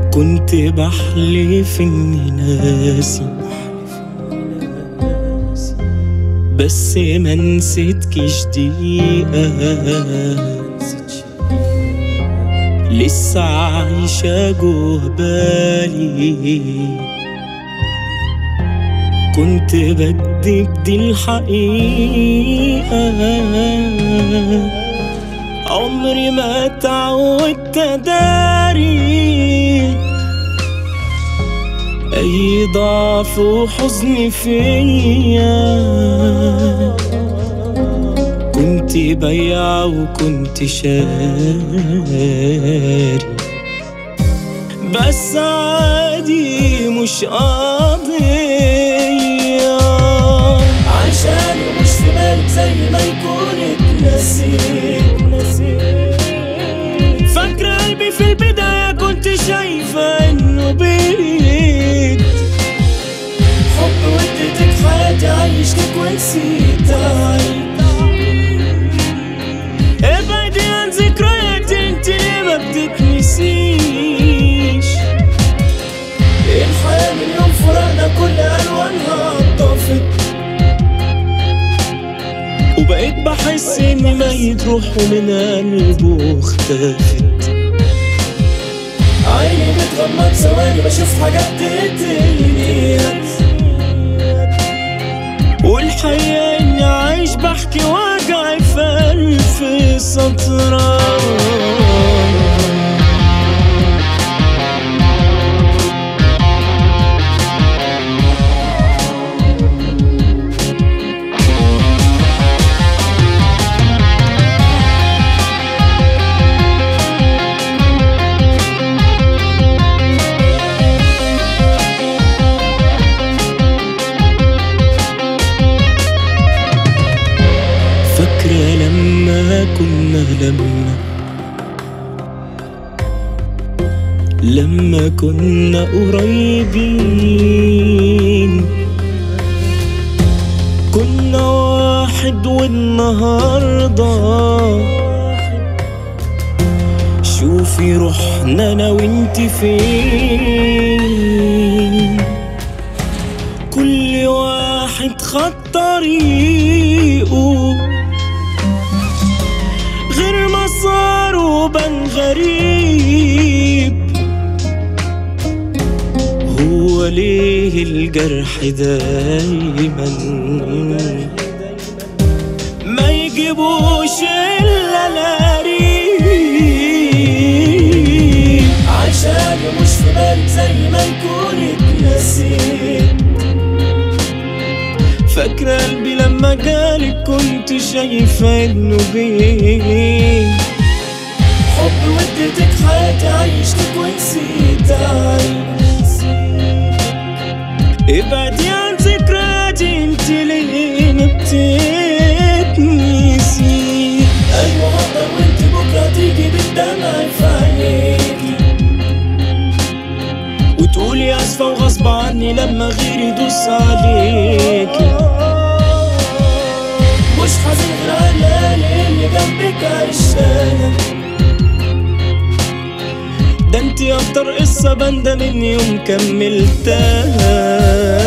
كنت بحلف اني ناسي بس ما نسيتكش دقيقة لسه عايشة جوه بالي كنت بكدب دي الحقيقة عمري ما اتعودت اداري اي ضعف وحزن فيا كنت بيع وكنت شاري بس عادي مش قضية عشان مش في بالك زي ما يكون اتنسيت فاكرة قلبي في البداية كنت شايفة انه بيت حب وديتك حياتي عيشتك ونسيت أعيش ابعدي عن ذكرياتي انت ليه ما بتتنسيش الحياة من يوم فرقنا كل ألوانها طفت وبقيت بحس اني ميت روحه من قلبه اختفت عيني بتغمض ثواني بشوف حاجات تقتلني والحقيقة اني عايش بحكي وجعي في ألف سطران فاكرة لما كنا لما لما كنا قريبين كنا واحد والنهاردة شوفي رحنا انا وانت فين كل واحد خد طريقه غير مساره بان غريب هو ليه الجرح دايما ما يجيبوش الا القريب عشان مش في بالك زي ما يكون اتنسيت فاكرة قلبي لما جالك كنت شايفة انه بيه حب وديتك حياتي عيشتك ونسيت أعيش ابعدي عن ذكرياتي انت ليه ما بتتنسي أيوة هقدر وانت بكرة تيجي بالدمع في عينيكي وتقولي اسفة وغصب عني لما غيري يدوس عليكي مش حزين غير على الليالي اللي جنبك عشانة ده انتي اكتر قصة بندم اني يوم كملتها